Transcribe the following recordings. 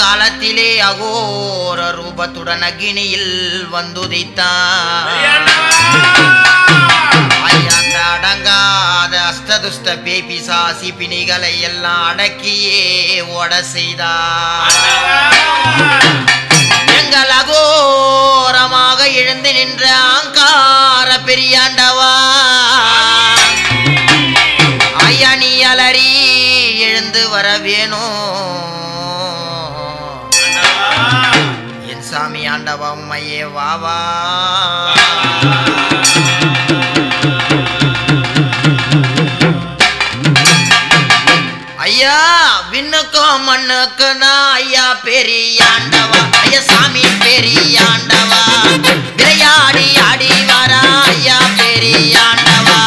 காலத்திலே அகோர ரூபத்துடன் அக்னியில் வந்துதித்தான் ஐயா, அந்த அடங்காத அஸ்ததுஷ்ட பேபிசா சிபினிகளை எல்லாம் அடக்கியே ஓட செய்தார் எங்கள் அகோரமாக எழுந்து நின்ற ஆங்கார பெரியாண்டவா ஐயா நீ அலறி எழுந்து வர வேணும் என் சாமி ஆண்டவா உம்மையே வாவா ஐயா விண்ணுக்கும் மண்ணுக்குனா ஐயா பெரியாண்டவா ஐயா சாமி பெரியாண்டவா விளையாடி ஆடி வரா ஐயா பெரியாண்டவா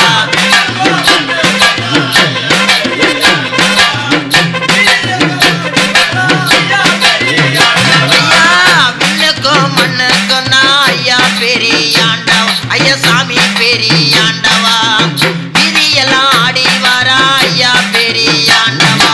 ஐயா விண்ணுக்கும் மண்ணுக்குனா ஐயா பெரியாண்டவா ஐயா சாமி பெரியாண்டவா விதியெல்லாம் ஆடி வரா ஐயா பெரியாண்டவா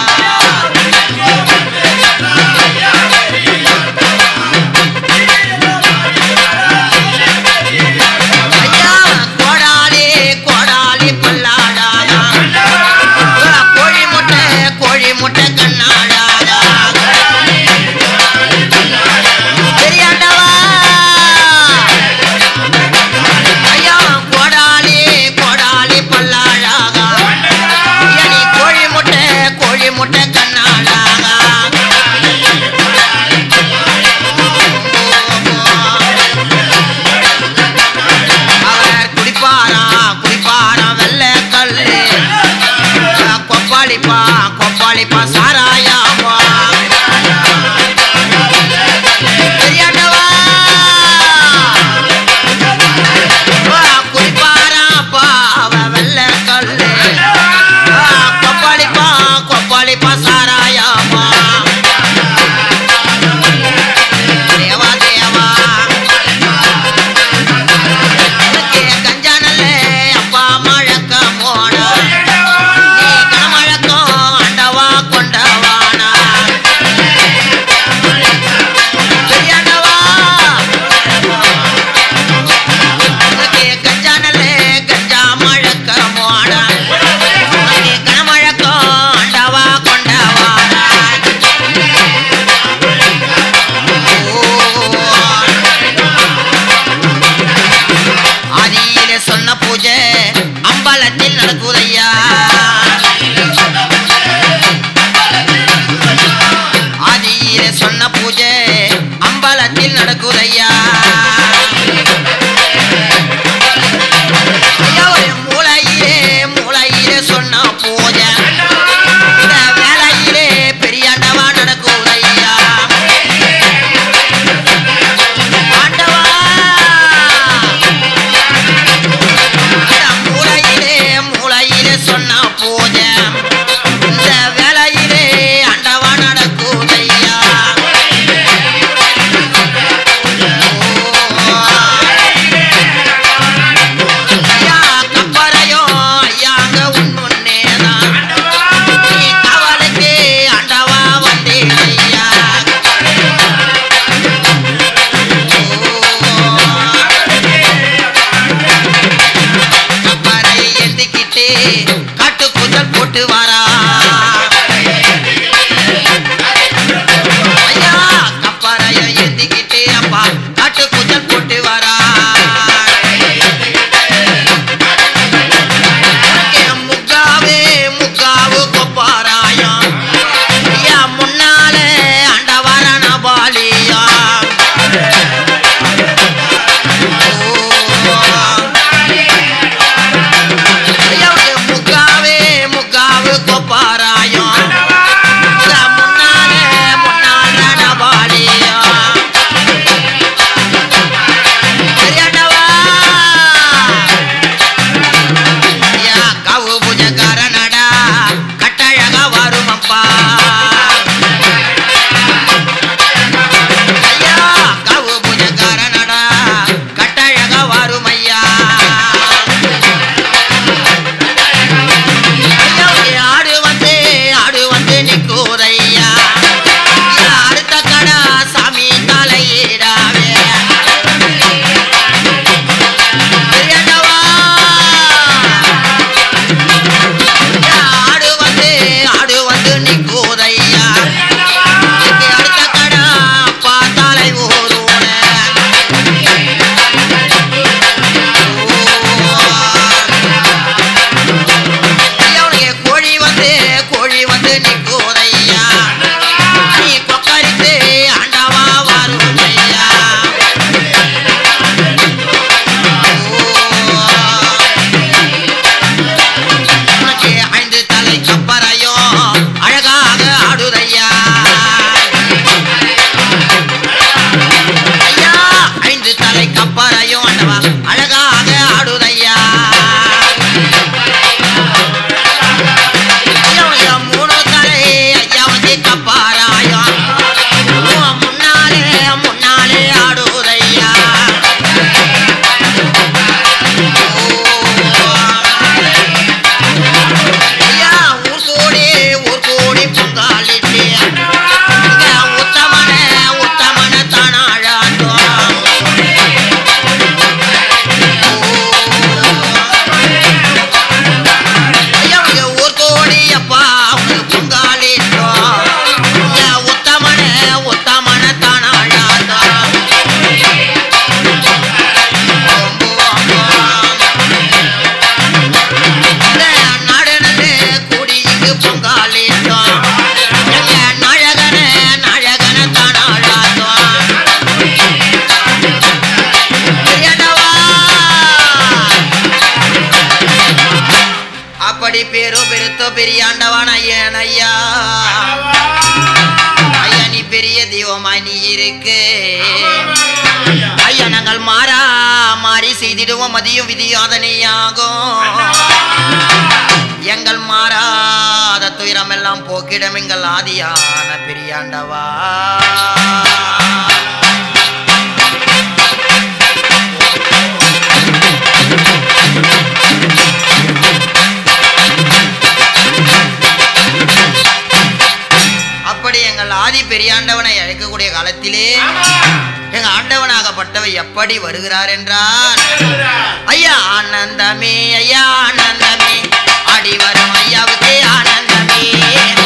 ஐயா கோடாலி கோடாலி பல்லாடாதா கோழி முட்டை கோழி முட்டை கண்ணாடாதா பெரியாண்டவா ஐயா கோடாலி கோடாலி பல்லாடாகா நீ கோழி முட்டை கோழி முட்டை கண்ணாடாகா அவர் குடிப்பாரா குடிப்பாரா வெள்ள கல்லு கொப்பாளிப்பா கொப்பாளிப்பா சாராயாமா பெரியாண்டவா குடிப்பாரா பாவ வெள்ள கல்லு கொப்பாளிப்பா கொப்பாளிப்பா சாராயாமா தேவா தேவா உனக்கு கஞ்சானல்ல அப்பா மழக்க மோட நீ கனமழக்கம் ஆண்டவா கொண்டவானா பெரியாண்டவா உனக்கு கஞ்சானல்ல கஞ்சா மழக்க மோட உனக்கு கனமழக்கம் ஆண்டவா கொண்டவானா ஓ ஆதியிலே சொன்ன பூஜை அம்பலத்தில் நடக்குதையா ஆதியிலே சொன்ன பூஜை அம்பலத்தில் நடக்குதையா ஐயா, ஒரு மூளையிலே மூளையிலே சொன்ன பூஜை இந்த வேலையிலே பெரியாண்டவா நடக்குதையா ஆண்டவா மூளையிலே மூளையிலே சொன்ன பூஜை இந்த வேலையிலே ஆண்டவா நடக்குதையா ஓ தெய்வமாய் நீ இருக்கு ஐயா நாங்கள் மாறா மாறி செய்திடுவோம் மதியம் விதியாதனையாகும் எங்கள் மாறாத துயரம் எல்லாம் போக்கிடம் எங்கள் ஆதியான பெரியாண்டவா அப்படி எங்கள் ஆதி பெரியாண்டவனை அழைக்கக்கூடிய காலத்திலே எங்க ஆண்டவனாகப்பட்டவை எப்படி வருகிறார் என்றால் ஐயா ஆனந்தமே ஐயா ஆனந்தமே அடி வரும் ஐயாவுக்கு ஆனந்தமே